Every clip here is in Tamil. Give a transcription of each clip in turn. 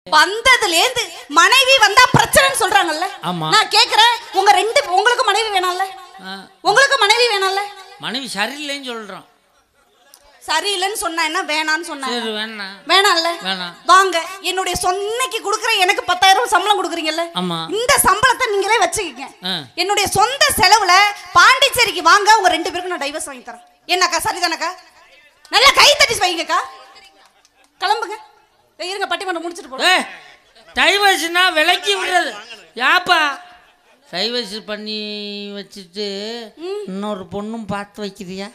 வந்ததுல இருந்து மனைவி வந்தா பிரச்சனைன்னு சொல்றாங்கல்ல ஆமா. நான் கேக்குறேன் உங்க ரெண்டு உங்களுக்கு மனைவி வேணாம்ல ஆ, உங்களுக்கு மனைவி வேணாம்ல மனைவி சரியில்லைன்னு சொல்றான் சரியில்லைன்னு சொன்னா என்ன வேணான்னு சொன்னா சரி என்ன? வேணாம் வேணாம்ல வேணாம் வாங்க என்னுடைய சொன்னைக்கு கொடுக்குற எனக்கு பத்தாயிரம் ரூபாய் சம்பளம் கொடுக்குறீங்கல்ல ஆமா இந்த சம்பளத்தை நீங்களே வச்சுக்கங்க ஆ. என்னுடைய சொந்த செலவுல பாண்டிச்சேரிக்கு வாங்க உங்க ரெண்டு பேருக்கும் நான் டைவர்ஸ் வாங்கி தரேன் என்னக்கா சரிதானக்கா நல்லா கை தட்டி வைங்கக்கா கிளம்புங்க இதோ இருங்க பட்டிமன்றம் முடிச்சிட்டு போறோம் ஏ டைவர்ஸ்னா விலக்கி விடுறது யாப்பா டைவர்ஸ் பண்ணி வச்சுட்டு இன்னொரு பொண்ணும் பார்த்து வைக்கிறியா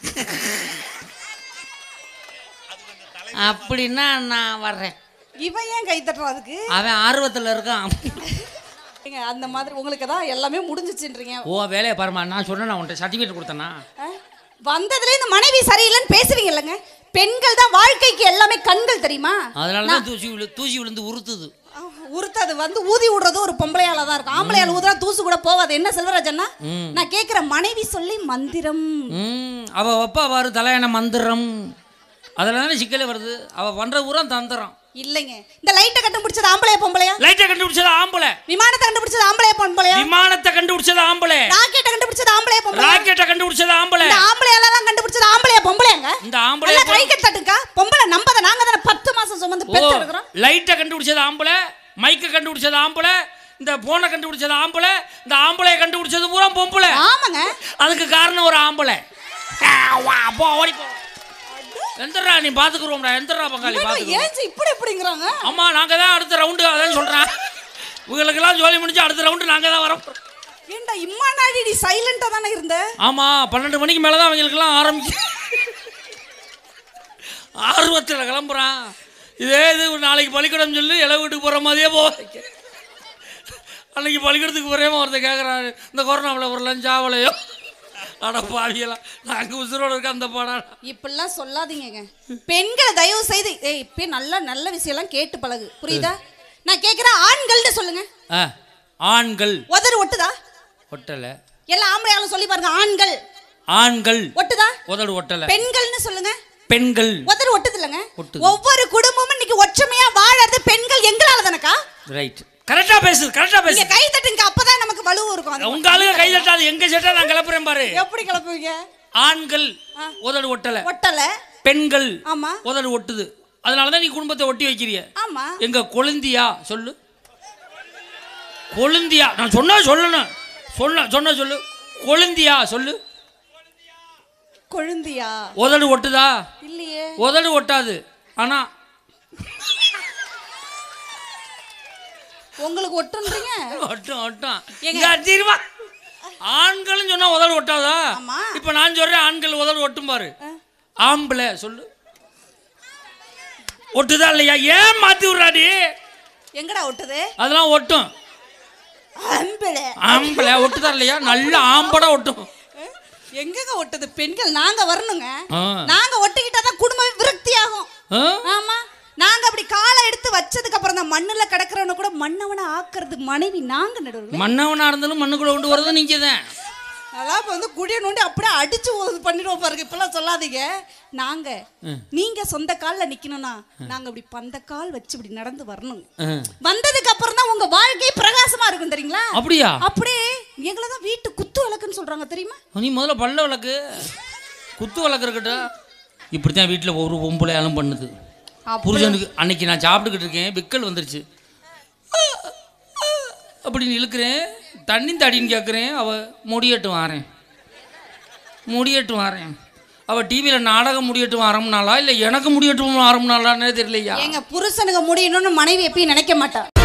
அப்படின்னா நான் வர்றேன் இவன் ஏன் கை தட்டுறான் அதுக்கு அவன் ஆர்வத்தில் இருக்கான் ஏங்க, அந்த மாதிரி உங்களுக்கு தான் எல்லாமே முடிஞ்சிச்சுன்றீங்க ஓ வேலையை பாருமா நான் சொன்னேன் உன்ட்ட சர்டிஃபிகேட் கொடுத்தேனா ஆ? வந்ததுல இந்த மனைவி சரியில்லைன்னு பேசுறீங்க இல்லைங்க பெண்கள் தான் வாழ்க்கைக்கு எல்லாமே கண்கள் தெரியுமா அதனால தான் தூசி விழு தூசி விழுந்து உறுத்துது ஆ, உருத்தது வந்து ஊதி விடுறது ஒரு பொம்பளையால தான் இருக்கும் ஆம்பளையால ஊதுனா தூசு கூட போவாது என்ன செல்வராஜன்னா நான் கேக்குற மனைவி சொல்லி மந்திரம் ம் அவ வப்பா பாரு தலையண மந்திரம் அதில் தானே சிக்கலே வருது அவ பண்ற பூரா தந்திரம் இல்லைங்க இந்த லைட்டை கண்டுபிடிச்சது ஆம்பளையா பொம்பளையா லைட்டை கண்டுபிடிச்சது ஆம்பளை விமானத்தை கண்டுபிடிச்சது ஆம்பளையா பொம்பளையா விமானத்தை கண்டுபிடிச்சது ஆம்பளை ராக்கெட்டை கண்டுபிடிச்சது ஆம்பளையா பொம்பளையா ராக்கெட்டை கண்டுபிடிச்சது ஆம்பளை இந்த ஆம்பளையால தான் கண்டுபிடிச்சது ஆம்பளையா பொம்பளையாங்க இந்த ஆம்பளை நல்லா கை கட்டட்டுக்கா பொம்பளை நம்பத நாங்க தானே பத்து மாசம் சுமந்து ஓ பெத்து எடுக்கிறோம் லைட்டை கண்டுபிடிச்சது ஆம்பளை மைக்கை கண்டுபிடிச்சது ஆம்பளை இந்த போனை கண்டுபிடிச்சது ஆம்பளை இந்த ஆம்பளையை கண்டுபிடிச்சது பூரா பொம்பளை ஆமாங்க அதுக்கு காரணம் ஒரு ஆம்பளை ஆ, வா, போ ஓடி போ எந்திரா நீ பாத்துக்குறோம்டா எந்திரா பங்காளி பாத்துக்குறோம் ஏன் இப்படி இப்படிங்கிறாங்க ஆமா நாங்க தான் அடுத்த ரவுண்டு அதான் சொல்றேன் உங்களுக்கெல்லாம் ஜோலி முடிஞ்சு அடுத்த ரவுண்டு நாங்க தான் வரோம் ஏன்டா இம்மா நாடி நீ சைலண்டா தானே இருந்த ஆமா பன்னெண்டு மணிக்கு மேல தான் அவங்களுக்கெல்லாம் ஆரம்பிக்கும் ஆர்வத்தில் கிளம்புறான் இதே இது நாளைக்கு பள்ளிக்கூடம் சொல்லி இலை வீட்டுக்கு போகிற மாதிரியே போ அன்னைக்கு பள்ளிக்கூடத்துக்கு போகிறேமா ஒருத்தர் கேட்குறாரு இந்த கொரோனாவில் ஒரு லஞ்சாவலையோ அட பாவியெல்லாம் நாங்கள் உசுரோடு இருக்க அந்த பாடம் இப்படிலாம் சொல்லாதீங்கங்க பெண்களை தயவு செய்து ஏய் இப்ப நல்ல நல்ல விஷயம்லாம் கேட்டு பழகு புரியுதா நான் கேக்குறேன் ஆண்கள்னு சொல்லுங்க ஆ ஆண்கள் உதறு ஒட்டுதா ஒட்டலை எல்லாம் ஆம்பளையாலும் சொல்லி பாருங்க ஆண்கள் ஆண்கள் ஒட்டுதா உதடு ஒட்டலை பெண்கள்னு சொல்லுங்க பெண்கள் உதறு ஒட்டுது இல்லைங்க ஒட்டுது. ஒவ்வொரு குடும்பமும் இன்னைக்கு ஒற்றுமையா வாழறது பெண்கள் எங்களால தானக்கா ரைட் கரெக்டாக பேசு கரெக்டாக நீங்க பேசு கை தட்டுங்க அப்பதான் நமக்கு வலு இருக்கும் அது. உங்க ஆளுங்க கை தட்டாது எங்க செட்டா நான் கிளப்புறேன் பாரு எப்படி கிளப்புவீங்க ஆண்கள் உதடு ஒட்டலை ஒட்டல பெண்கள் ஆமா உதடு ஒட்டுது அதனால தான் நீ குடும்பத்தை ஒட்டி வைக்கிறிய ஆமா எங்க கொழுந்தியா சொல்லு கொழுந்தியா நான் சொன்னா சொல்லணும் சொன்ன சொன்ன சொல்லு கொழுந்தியா சொல்லு கொழுந்தியா உதடு ஒட்டுதா இல்லையே உதடு ஒட்டாது ஆனா உங்களுக்கு ஒட்டுன்றீங்க ஒட்டும் ஒட்டும் ஏங்க? இங்க அடிச்சிருவா ஆண்களும் சொன்னா உதடு ஒட்டாதா ஆமா. இப்ப நான் சொல்றேன் ஆண்கள் உதடு ஒட்டும் பாரு ஆம்பளை சொல்லு ஒட்டுதா இல்லையா ஏன் மாத்தி விடுறாடி எங்கடா ஒட்டுது அதெல்லாம் ஒட்டும் அம்பளை ஆம்பளை ஒட்டுதா இல்லையா நல்ல ஆம்படா ஒட்டும் எங்கங்க ஒட்டுது பெண்கள் நாங்க வரணுங்க ஆ. நாங்க ஒட்டிக்கிட்டாதான் குடும்பம் விருத்தி ஆகும் ஆ? ஆமா நாங்க அப்படி காலை எடுத்து வச்சதுக்கு அப்புறம் தான் மண்ணுல கிடக்குறவன கூட மண்ணவன ஆக்குறது மனைவி நாங்க நடுவில் மன்னவனா இருந்தாலும் மண்ணுக்குள்ள கொண்டு வர்றது நீங்க தான் அதான் இப்ப வந்து குடிய நோண்டி அப்படியே அடிச்சு இது பண்ணிடுவோம் பாருங்க இப்பெல்லாம் சொல்லாதீங்க நாங்க நீங்க சொந்த கால்ல நிக்கணும்னா நாங்க இப்படி பந்த கால் வச்சு இப்படி நடந்து வரணும் வந்ததுக்கு அப்புறம் தான் உங்க வாழ்க்கை பிரகாசமா இருக்கும் தெரியுங்களா அப்படியா அப்படியே எங்களை தான் வீட்டு குத்து விளக்குன்னு சொல்றாங்க தெரியுமா நீ முதல்ல பல்ல விளக்கு குத்து விளக்கு இருக்கட்டும் இப்படித்தான் வீட்டில் ஒரு பொம்பளையாலும் பண்ணுது புருஷனுக்கு அன்னைக்கு நான் சாப்பிட்டுக்கிட்டு இருக்கேன் விக்கல் வந்துருச்சு அப்படின்னு இழுக்கிறேன் தண்ணி தடின்னு கேட்குறேன் அவ முடியட்டு வாரேன் முடியட்டு வாரேன் அவள் டிவியில் நாடகம் முடியட்டு வாரம்னாலா இல்லை எனக்கு முடியட்டும் வாரம்னாலான்னே தெரியலையா எங்க புருஷனுக்கு முடியணும்னு மனைவி எப்பயும் நினைக்க மாட்டா